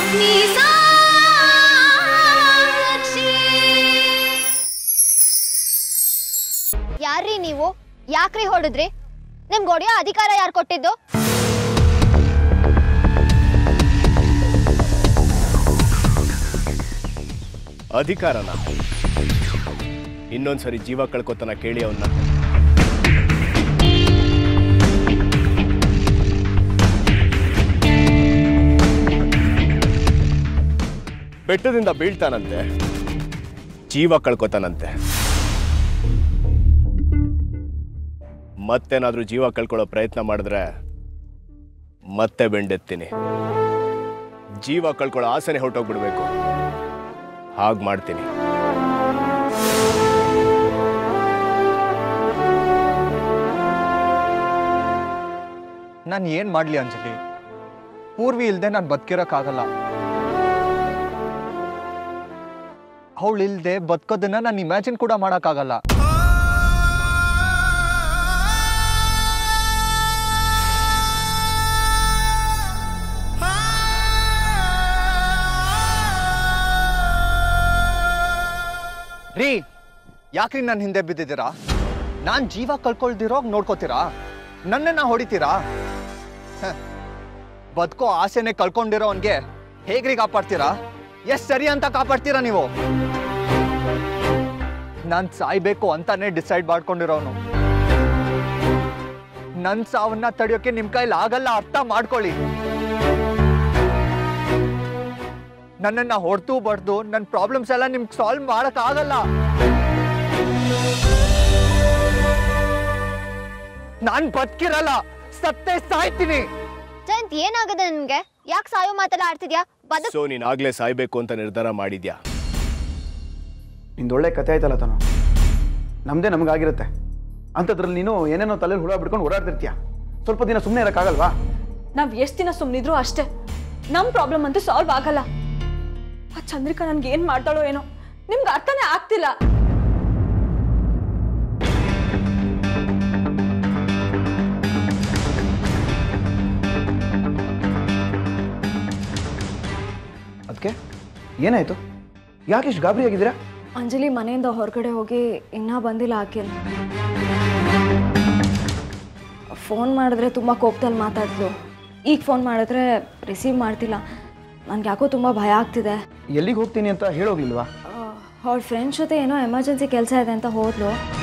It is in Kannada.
ಯಾರ್ರೀ ನೀವು ಯಾಕ್ರಿ ಹೊಡೆದ್ರಿ ನಿಮ್ಗೆ ಹೊಡೆಯೋ ಅಧಿಕಾರ ಯಾರು ಕೊಟ್ಟಿದ್ದು ಅಧಿಕಾರನ ಇನ್ನೊಂದ್ಸರಿ ಜೀವ ಕಳ್ಕೊತನ ಕೇಳಿ ಅವನ್ನ ಬೆಟ್ಟದಿಂದ ಬೀಳ್ತಾನಂತೆ ಜೀವ ಕಳ್ಕೊತಾನಂತೆ ಮತ್ತೇನಾದ್ರೂ ಜೀವ ಕಳ್ಕೊಳ್ಳೋ ಪ್ರಯತ್ನ ಮಾಡಿದ್ರೆ ಮತ್ತೆ ಬೆಂಡೆತ್ತೀನಿ ಜೀವ ಕಳ್ಕೊಳ್ಳೋ ಆಸೆನೆ ಹೊರಟೋಗ್ಬಿಡ್ಬೇಕು ಹಾಗೆ ಮಾಡ್ತೀನಿ ನಾನು ಏನು ಮಾಡಲಿ ಅಂಜಲಿ ಪೂರ್ವಿ ಇಲ್ಲದೆ ನಾನು ಬದುಕಿರೋಕ್ಕಾಗಲ್ಲ ಅವಳು ಇಲ್ಲದೆ ಬದುಕೋದನ್ನ ನಾನು ಇಮ್ಯಾಜಿನ್ ಕೂಡ ಮಾಡೋಕ್ಕಾಗಲ್ಲ ರೀ ಯಾಕ್ರಿ ನನ್ನ ಹಿಂದೆ ಬಿದ್ದಿದ್ದೀರಾ ನಾನು ಜೀವ ಕಳ್ಕೊಳ್ದಿರೋ ನೋಡ್ಕೋತೀರಾ ನನ್ನನ್ನ ಹೊಡಿತೀರಾ ಹ. ಬದುಕೋ ಆಸೆನೆ ಕಳ್ಕೊಂಡಿರೋನ್ಗೆ ಹೇಗ್ರಿ ಕಾಪಾಡ್ತೀರಾ ಎಷ್ಟ್ ಸರಿ ಅಂತ ಕಾಪಾಡ್ತೀರಾ ನೀವು ನಾನ್ ಸಾಯ್ಬೇಕು ಅಂತಾನೆ ಡಿಸೈಡ್ ಮಾಡ್ಕೊಂಡಿರೋನು ನನ್ ಸಾವನ್ನ ತಡೆಯೋಕೆ ನಿಮ್ ಕೈಲಿ ಆಗಲ್ಲ ಅರ್ಥ ಮಾಡ್ಕೊಳ್ಳಿ ನನ್ನನ್ನ ಹೊಡ್ತು ಬಡ್ದು ನನ್ನ ಪ್ರಾಬ್ಲಮ್ಸ್ ಎಲ್ಲ ನಿಮ್ಗೆ ಸಾಲ್ವ್ ಮಾಡಕ್ ಆಗಲ್ಲ ನಾನ್ ಬದುಕಿರಲ್ಲ ಸತ್ತೇ ಸಾಯ್ತೀನಿ ಜಯಂತ್ ಏನಾಗದೆ ನಿಮ್ಗೆ ಯಾಕೆ ಸಾಯೋ ಮಾತೆಲ್ಲ ಆಡ್ತಿದ್ಯಾ ಬದುಕ್ ಸೊ ನೀನ್ ಆಗ್ಲೇ ಸಾಯ್ಬೇಕು ಅಂತ ನಿರ್ಧಾರ ಮಾಡಿದ್ಯಾ ನಿಂದು ಒಳ್ಳೆ ಕತೆ ಆಯ್ತಲ್ಲ ತಾನು ನಮ್ಮದೇ ನಮಗಾಗಿರುತ್ತೆ ಅಂಥದ್ರಲ್ಲಿ ನೀನು ಏನೇನೋ ತಲೆಯಲ್ಲಿ ಹುಳ ಬಿಡ್ಕೊಂಡು ಓಡಾಡ್ತಿರ್ತೀಯ ಸ್ವಲ್ಪ ದಿನ ಸುಮ್ಮನೆ ಇರೋಕ್ಕಾಗಲ್ವಾ ನಾವ್ ಎಷ್ಟ್ ದಿನ ಸುಮ್ಮನಿದ್ರು ಅಷ್ಟೇ ನಮ್ ಪ್ರಾಬ್ಲಮ್ ಅಂತೂ ಸಾಲ್ವ್ ಆಗಲ್ಲ ಆ ಚಂದ್ರಿಕಾ ನನ್ಗೆ ಏನ್ ಮಾಡ್ತಾಳೋ ಏನೋ ನಿಮ್ಗೆ ಅರ್ಥನೇ ಆಗ್ತಿಲ್ಲ ಅದಕ್ಕೆ ಏನಾಯ್ತು ಯಾಕೆ ಇಷ್ಟು ಗಾಬರಿ ಆಗಿದ್ದೀರಾ ಅಂಜಲಿ ಮನೆಯಿಂದ ಹೊರಗಡೆ ಹೋಗಿ ಇನ್ನೂ ಬಂದಿಲ್ಲ ಆಕೆ ಫೋನ್ ಮಾಡಿದ್ರೆ ತುಂಬ ಕೋಪದಲ್ಲಿ ಮಾತಾಡಿದ್ಲು ಈಗ ಫೋನ್ ಮಾಡಿದ್ರೆ ರಿಸೀವ್ ಮಾಡ್ತಿಲ್ಲ ನನ್ಗೆ ಯಾಕೋ ತುಂಬ ಭಯ ಆಗ್ತಿದೆ ಎಲ್ಲಿಗೆ ಹೋಗ್ತೀನಿ ಅಂತ ಹೇಳೋಗ್ಲಿಲ್ವಾ ಅವಳ ಫ್ರೆಂಡ್ಸ್ ಜೊತೆ ಏನೋ ಎಮರ್ಜೆನ್ಸಿ ಕೆಲಸ ಇದೆ ಅಂತ ಹೋದ್ಲು